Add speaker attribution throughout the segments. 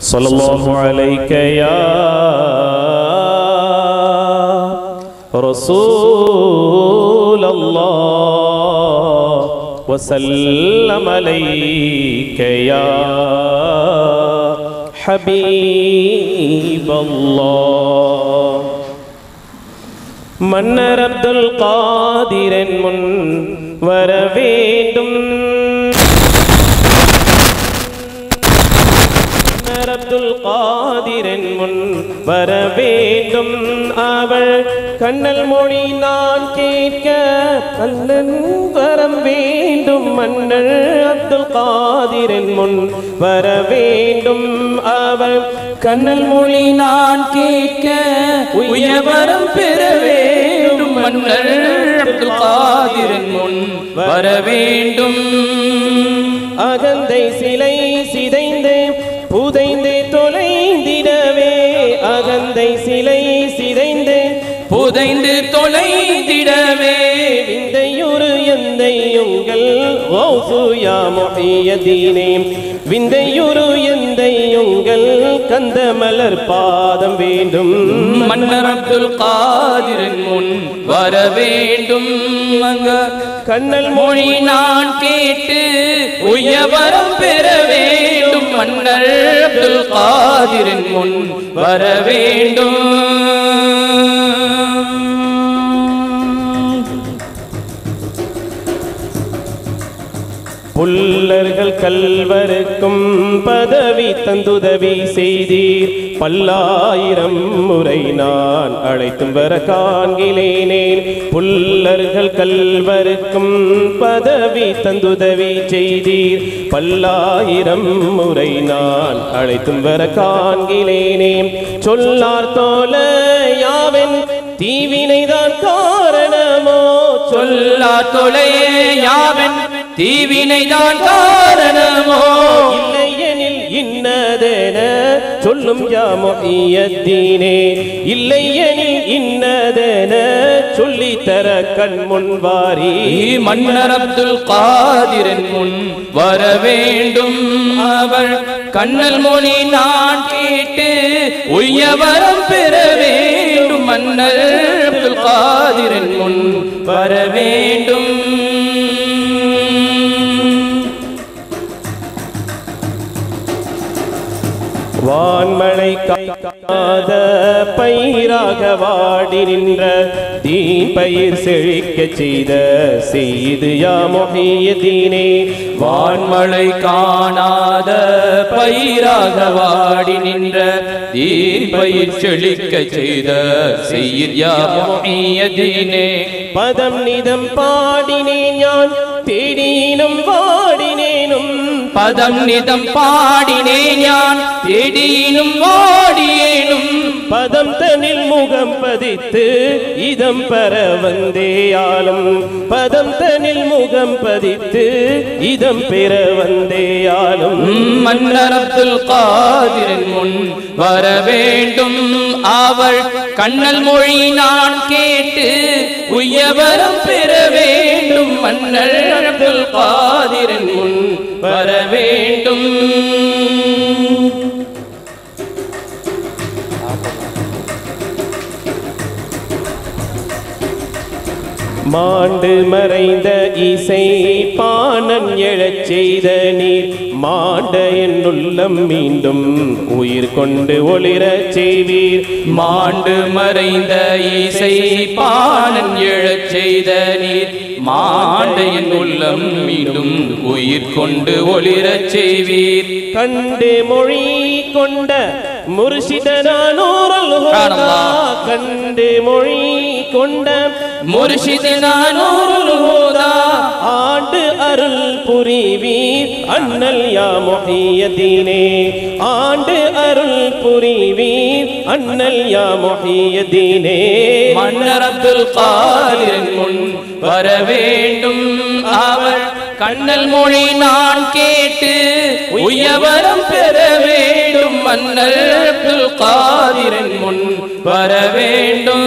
Speaker 1: صلى الله عليك يا رسول الله وسلم عليك يا حبيب الله மன்னர் அப்துல் காதிரன் முன் வர வேண்டும் மன்னர் அப்துல் காதிரன் முன் வர வேண்டும் அவள் கண்ணல் மொழி நான் கேட்க கல்லன் வரம் வேண்டும் மன்னர் அப்துல் காதிரன் முன் வர வேண்டும் அவள்
Speaker 2: கண்ணல் மொழி நான் கேட்க உயவரம் பெற வேண்டும் மன்னர் அப்துல் காதிரன் முன் வர வேண்டும்
Speaker 1: அகந்தை சிலை சிதைந்து புதைந்து தொலைந்திடவே அகந்தை சிலை சிதைந்து
Speaker 2: புதைந்து தொலைந்திடவே
Speaker 1: விந்தையொரு எந்தை உங்கள் ஓசுயா மொழியதீனே விந்தையொரு எந்தை உங்கள் கந்த மலர் பாதம் வேண்டும்
Speaker 2: மன்னர் அப்துல் காதிரன் முன் வர வேண்டும் அங்க
Speaker 1: கண்ணல்
Speaker 2: மொழி நான் கேட்டு உயவரம் பெற வேண்டும் மன்னர் அப்துல் காதிரன் முன் வர வேண்டும்
Speaker 1: புல்லர்கள் கல்வருக்கும் பதவி தந்துதவி செய்தீர் பல்லாயிரம் முறை நான் அழைத்தும் வர காண்கிலேனேன் புல்லர்கள் கல்வருக்கும் பதவி தந்துதவி செய்தீர் பல்லாயிரம் முறை நான் அழைத்தும் வர காண்கிலேனேன் சொல்லார் தோல யாவன் தீவினைதான் காரணமோ
Speaker 2: சொல்லா தொலையே யாவன் தீவினைதான் காரணமோ
Speaker 1: இல்லையெனில் இன்னதென சொல்லும் யாமொழியத்தீனே இல்லையெனில் இன்னதென சொல்லி தர கண் முன்வாரி
Speaker 2: மன்னர் அப்துல் காதிரன் முன் வர வேண்டும் அவள் கண்ணல் மொழி நான் கேட்டு உயவரம் பெற வேண்டும் மன்னர் அப்துல் காதிரன் முன் வர வேண்டும்
Speaker 1: வான்மழை காத பயிராக வாடி நின்ற தீன் பயிர் செழிக்கச் செய்த செய்து யாமொழியதீனே
Speaker 2: வான்மழை காணாத பயிராக வாடி நின்ற தீர்ப்பயிர் செழிக்க செய்த செய்யதினே
Speaker 1: பதம் நிதம் பாடினேன் யான் தேடினும் வாடினேனும்
Speaker 2: பதம் நிதம் பாடினேன் யான் தேடியினும் வாடியேனும்
Speaker 1: பதம் தனில் முகம் பதித்து இதம் பெற வந்தேயாலும் பதம் தனில் முகம் பதித்து இதம் பெற வந்தேயாலும்
Speaker 2: மன்னர் அப்துல் காதிரன் முன் வர வேண்டும் அவள் கண்ணல் மொழி நான் கேட்டு உயவரம் பெற வேண்டும் மன்னர் அப்துல் காதிரன் முன் வர வேண்டும்
Speaker 1: மாண்டு மறைந்த இசை பானன் எழச் செய்த நீர் மாண்ட என்னுள்ளம் மீண்டும் உயிர் கொண்டு ஒளிரச் செய்வீர்
Speaker 2: மாண்டு மறைந்த இசை பானன் எழச் செய்த நீர் மாண்டையின் உள்ளம் மீண்டும் உயிர் கொண்டு ஒளிரச் செய்வீர்
Speaker 1: கண்டு மொழி கொண்ட முர்ஷிதனானூரல்
Speaker 2: சுப்ஹானல்லாஹ்.
Speaker 1: கண்டு மொழி கொண்ட
Speaker 2: முர்ஷிது நானூருல் ஹுதா
Speaker 1: ஆண்டு அருள் புரிவீர் அண்ணல் யா மொஹியதீனே ஆண்டு அருள் புரிவீர் அண்ணல் யா மொஹியதீனே
Speaker 2: மன்னர் அப்துல் காதிரின் முன் வர வேண்டும் அவர் கண்ணல் மொழி நான் கேட்டு உயவரம் பெற வேண்டும் மன்னர் அப்துல் காதிரின் முன் வர வேண்டும்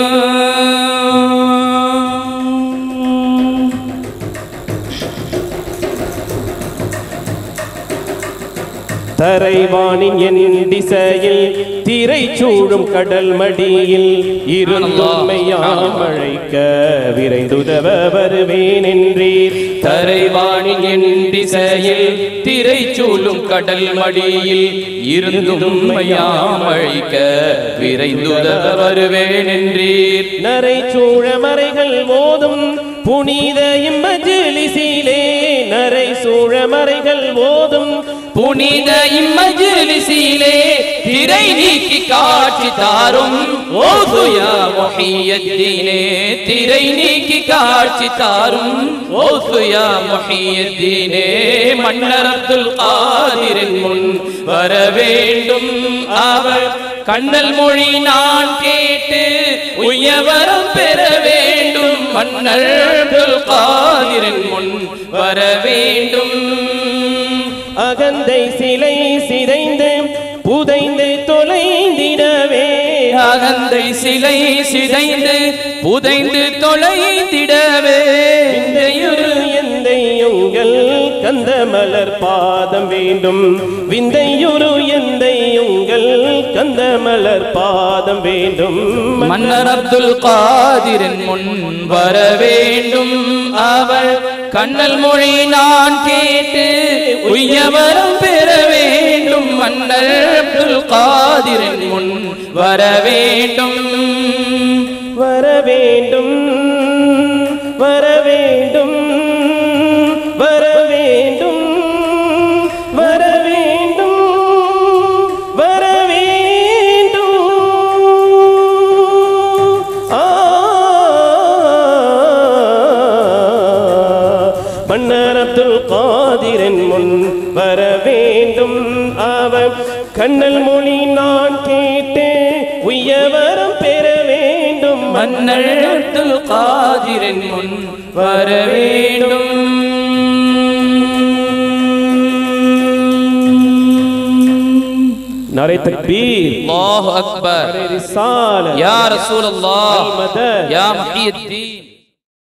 Speaker 1: தரைவானின் என் திசையில் திரை சூழும் கடல் மடியில் இருந்துமையாம் அழைக்க விரைந்துதவ வருவேன் என்றீர்
Speaker 2: தரைவாணின் என் திசையில் திரை சூழும் கடல் மடியில் இருந்தும் மையாம் அழிக்க விரைந்துதவ வருவேன் என்றீர்
Speaker 1: நரை சூழ மறைகள் மோதும் புனித இம்மஜிலிசிலே நரை சூழ மறைகள் மோதும்
Speaker 2: புனித இம்மஜிலிசிலே திரை நீக்கி காட்சி தாரும் ஓசுயா முஹியத்தீனே திரை நீக்கி காட்சி தாரும் ஓசுயா முஹியத்தீனே மன்னர் அப்துல் காதிரின் முன் வர வேண்டும் அவர் கண்ணல் மொழி நான் கேட்டு உயவரம் பெற வேண்டும் மன்னர் அப்துல் காதிரின் முன் வர வேண்டும்
Speaker 1: அகந்தை சிலை சிதைந்து புதைந்து தொலைந்திடவே
Speaker 2: அகந்தை சிலை சிதைந்து புதைந்து தொலைந்திடவே
Speaker 1: விந்தையொரு எந்தை உங்கள் கந்த மலர் பாதம் வேண்டும் விந்தையொரு எந்தை உங்கள் கந்த மலர் பாதம் வேண்டும்
Speaker 2: மன்னர் அப்துல் காதிரின் முன் வர வேண்டும் அவள் கண்ணல் மொழி நான் கேட்டு உய்யவரம் பெற வேண்டும் மன்னர் அப்துல் காதிரின் முன் வர வேண்டும்
Speaker 1: வர வேண்டும் வர வேண்டும் வர வேண்டும் வர வேண்டும் வர வேண்டும் ஆ மன்னர் அப்துல் காதிரன் முன் வர வேண்டும் அவர் கண்ணல் மொழி நான் கேட்டு உயவரம் பெற வேண்டும்
Speaker 2: மன்னர் அப்துல் காதிரின் முன் வர வேண்டும்
Speaker 1: நரை தக்பீர்
Speaker 2: அல்லாஹு அக்பர்
Speaker 1: ரிசால
Speaker 2: யா ரசூலல்லாஹ்
Speaker 1: மதத்
Speaker 2: யா முஹியத்தீன்